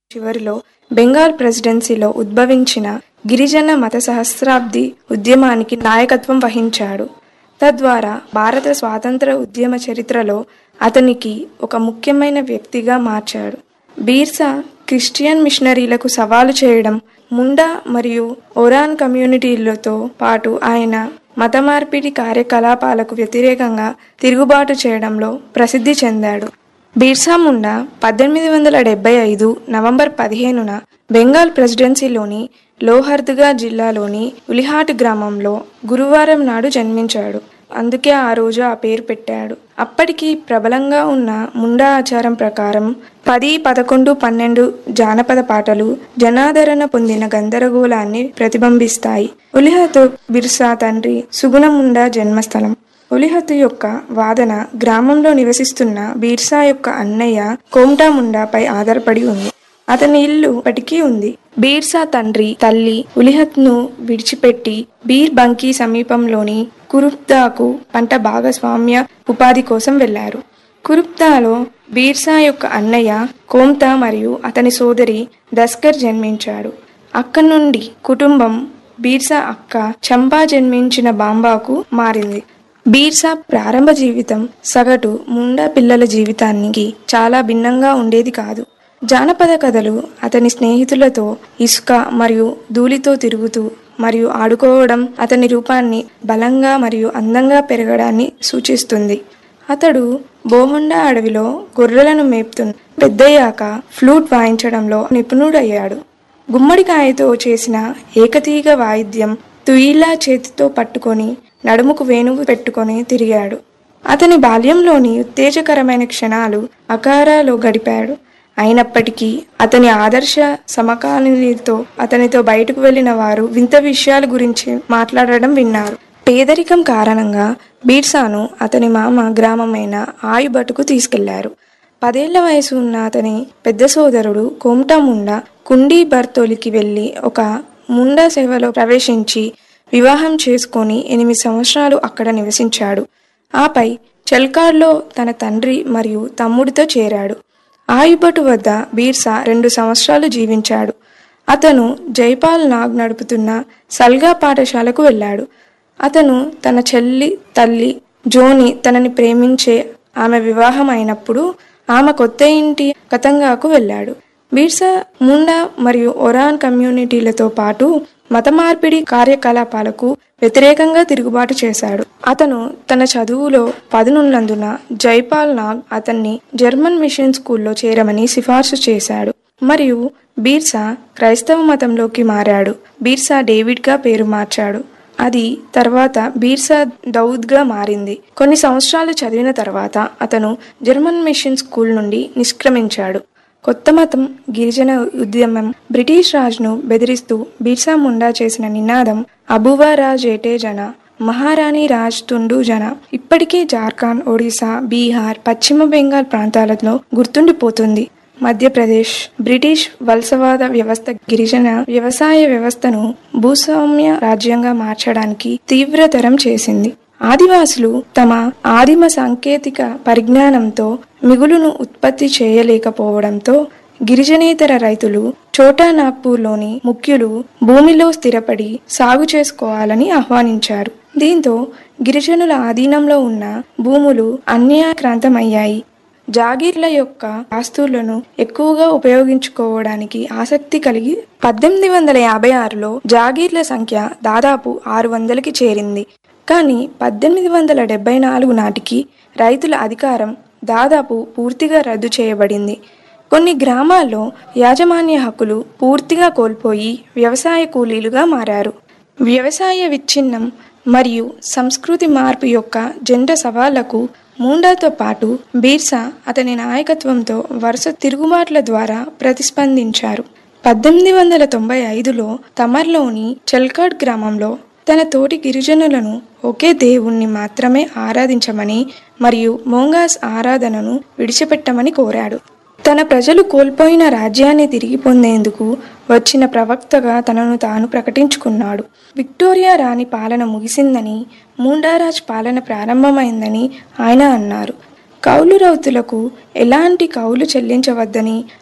చివరిలో బెంగాల్ ప్రెసిడెన్సీలో ఉద్భవించిన గిరిజన మత సహస్రాబ్ది ఉద్యమానికి నాయకత్వం వహించాడు తద్వారా భారత స్వాతంత్ర ఉద్యమ చరిత్రలో అతనికి ఒక ముఖ్యమైన వ్యక్తిగా మార్చాడు బీర్సా క్రిస్టియన్ మిషనరీలకు సవాలు చేయడం ముండా మరియు ఒరాన్ కమ్యూనిటీలతో పాటు ఆయన మత మార్పిడి కార్యకలాపాలకు వ్యతిరేకంగా తిరుగుబాటు చేయడంలో ప్రసిద్ధి చెందాడు బీర్సా ముండా పద్దెనిమిది వందల డెబ్బై ఐదు నవంబర్ పదిహేనున బెంగాల్ ప్రెసిడెన్సీలోని లోహర్దుగా జిల్లాలోని ఉలిహాట్ గ్రామంలో గురువారం నాడు జన్మించాడు అందుకే ఆ రోజు ఆ పేరు పెట్టాడు అప్పటికి ప్రబలంగా ఉన్న ముండా ఆచారం ప్రకారం పది పదకొండు పన్నెండు జానపద పాటలు జనాదరణ పొందిన గందరగోళాన్ని ప్రతిబింబిస్తాయి ఉలిహత్ బిర్సా తండ్రి సుగుణముండా జన్మస్థలం ఉలిహత్ యొక్క వాదన గ్రామంలో నివసిస్తున్న బీర్సా యొక్క అన్నయ్య కోమ్టా ముండాపై ఆధారపడి ఉంది అతని ఇల్లు ఇప్పటికీ ఉంది బీర్సా తండ్రి తల్లి ఉలిహత్ ను విడిచిపెట్టి బీర్ బంకీ సమీపంలోని కురుప్దాకు పంట భాగస్వామ్య ఉపాధి కోసం వెళ్లారు కురుప్దాలో బీర్సా యొక్క అన్నయ్య కోమ్తా మరియు అతని సోదరి దస్కర్ జన్మించాడు అక్కడి నుండి కుటుంబం బీర్సా అక్క చంపా జన్మించిన బాంబాకు మారింది బీర్సా ప్రారంభ జీవితం సగటు ముండా పిల్లల జీవితానికి చాలా భిన్నంగా ఉండేది కాదు జానపద కథలు అతని స్నేహితులతో ఇసుక మరియు ధూళితో తిరుగుతూ మరియు ఆడుకోవడం అతని రూపాన్ని బలంగా మరియు అందంగా పెరగడాన్ని సూచిస్తుంది అతడు బోహొండా అడవిలో గొర్రెలను మేపుతున్న పెద్దయ్యాక ఫ్లూట్ వాయించడంలో నిపుణుడయ్యాడు గుమ్మడికాయతో చేసిన ఏకతీగ వాయిద్యం తుయిలా చేతితో పట్టుకొని నడుముకు వేణువు పెట్టుకొని తిరిగాడు అతని బాల్యంలోని ఉత్తేజకరమైన క్షణాలు అకారాలో గడిపాడు అయినప్పటికీ అతని ఆదర్శ సమకాలీనులతో అతనితో బయటకు వెళ్లిన వారు వింత విషయాల గురించి మాట్లాడడం విన్నారు పేదరికం కారణంగా బీర్సాను అతని మామ గ్రామమైన ఆయుబటుకు తీసుకెళ్లారు పదేళ్ల వయసు ఉన్న అతని పెద్ద సోదరుడు కోమటా ముండా కుండీ బర్తోలికి వెళ్లి ఒక ముండా సేవలో ప్రవేశించి వివాహం చేసుకొని ఎనిమిది సంవత్సరాలు అక్కడ నివసించాడు ఆపై చెల్కాడ్లో తన తండ్రి మరియు తమ్ముడితో చేరాడు ఆయుబటు వద్ద బీర్సా రెండు సంవత్సరాలు జీవించాడు అతను జైపాల్ నాగ్ నడుపుతున్న సల్గా పాఠశాలకు వెళ్ళాడు అతను తన చెల్లి తల్లి జోని తనని ప్రేమించే ఆమె వివాహం అయినప్పుడు ఆమె కొత్త ఇంటి కతంగాకు వెళ్ళాడు బీర్సా ముండా మరియు ఒరాన్ కమ్యూనిటీలతో పాటు మత మార్పిడి కార్యకలాపాలకు వ్యతిరేకంగా తిరుగుబాటు చేశాడు అతను తన చదువులో పదునున్నందున జైపాల్ నాగ్ అతన్ని జర్మన్ మిషన్ స్కూల్లో చేరమని సిఫార్సు చేశాడు మరియు బీర్సా క్రైస్తవ మతంలోకి మారాడు బీర్సా డేవిడ్గా పేరు మార్చాడు అది తర్వాత బీర్సా దౌద్గా మారింది కొన్ని సంవత్సరాలు చదివిన తర్వాత అతను జర్మన్ మిషన్ స్కూల్ నుండి నిష్క్రమించాడు కొత్త మతం గిరిజన ఉద్యమం బ్రిటిష్ రాజును బెదిరిస్తూ బిర్సా ముండా చేసిన నినాదం అబువా రాజ్ ఏటే జన మహారాణి రాజ్ తుండు జన ఇప్పటికీ జార్ఖండ్ ఒడిశా బీహార్ పశ్చిమ బెంగాల్ ప్రాంతాలలో గుర్తుండిపోతుంది మధ్యప్రదేశ్ బ్రిటిష్ వలసవాద వ్యవస్థ గిరిజన వ్యవసాయ వ్యవస్థను భూస్వామ్య రాజ్యంగా మార్చడానికి తీవ్రతరం చేసింది ఆదివాసులు తమ ఆదిమ సాంకేతిక పరిజ్ఞానంతో మిగులును ఉత్పత్తి చేయలేకపోవడంతో గిరిజనేతర రైతులు చోటా నాగ్పూర్లోని ముఖ్యులు భూమిలో స్థిరపడి సాగు చేసుకోవాలని ఆహ్వానించారు దీంతో గిరిజనుల ఆధీనంలో ఉన్న భూములు అన్యాక్రాంతమయ్యాయి జాగీర్ల యొక్క ఆస్తులను ఎక్కువగా ఉపయోగించుకోవడానికి ఆసక్తి కలిగి పద్దెనిమిది వందల యాభై ఆరులో జాగీర్ల సంఖ్య దాదాపు ఆరు వందలకి చేరింది కానీ పద్దెనిమిది వందల డెబ్బై నాలుగు నాటికి రైతుల అధికారం దాదాపు పూర్తిగా రద్దు చేయబడింది కొన్ని గ్రామాల్లో యాజమాన్య హక్కులు పూర్తిగా కోల్పోయి వ్యవసాయ కూలీలుగా మారారు వ్యవసాయ విచ్ఛిన్నం మరియు సంస్కృతి మార్పు యొక్క జెండ సవాళ్లకు మూండాతో పాటు బీర్సా అతని నాయకత్వంతో వరుస తిరుగుబాట్ల ద్వారా ప్రతిస్పందించారు పద్దెనిమిది వందల తొంభై ఐదులో తమర్లోని చెల్కాడ్ గ్రామంలో తన తోటి గిరిజనులను ఒకే దేవుణ్ణి మాత్రమే ఆరాధించమని మరియు మోంగాస్ ఆరాధనను విడిచిపెట్టమని కోరాడు తన ప్రజలు కోల్పోయిన రాజ్యాన్ని తిరిగి పొందేందుకు వచ్చిన ప్రవక్తగా తనను తాను ప్రకటించుకున్నాడు విక్టోరియా రాణి పాలన ముగిసిందని మూండారాజ్ పాలన ప్రారంభమైందని ఆయన అన్నారు కౌలు రౌతులకు ఎలాంటి కౌలు చెల్లించవద్దని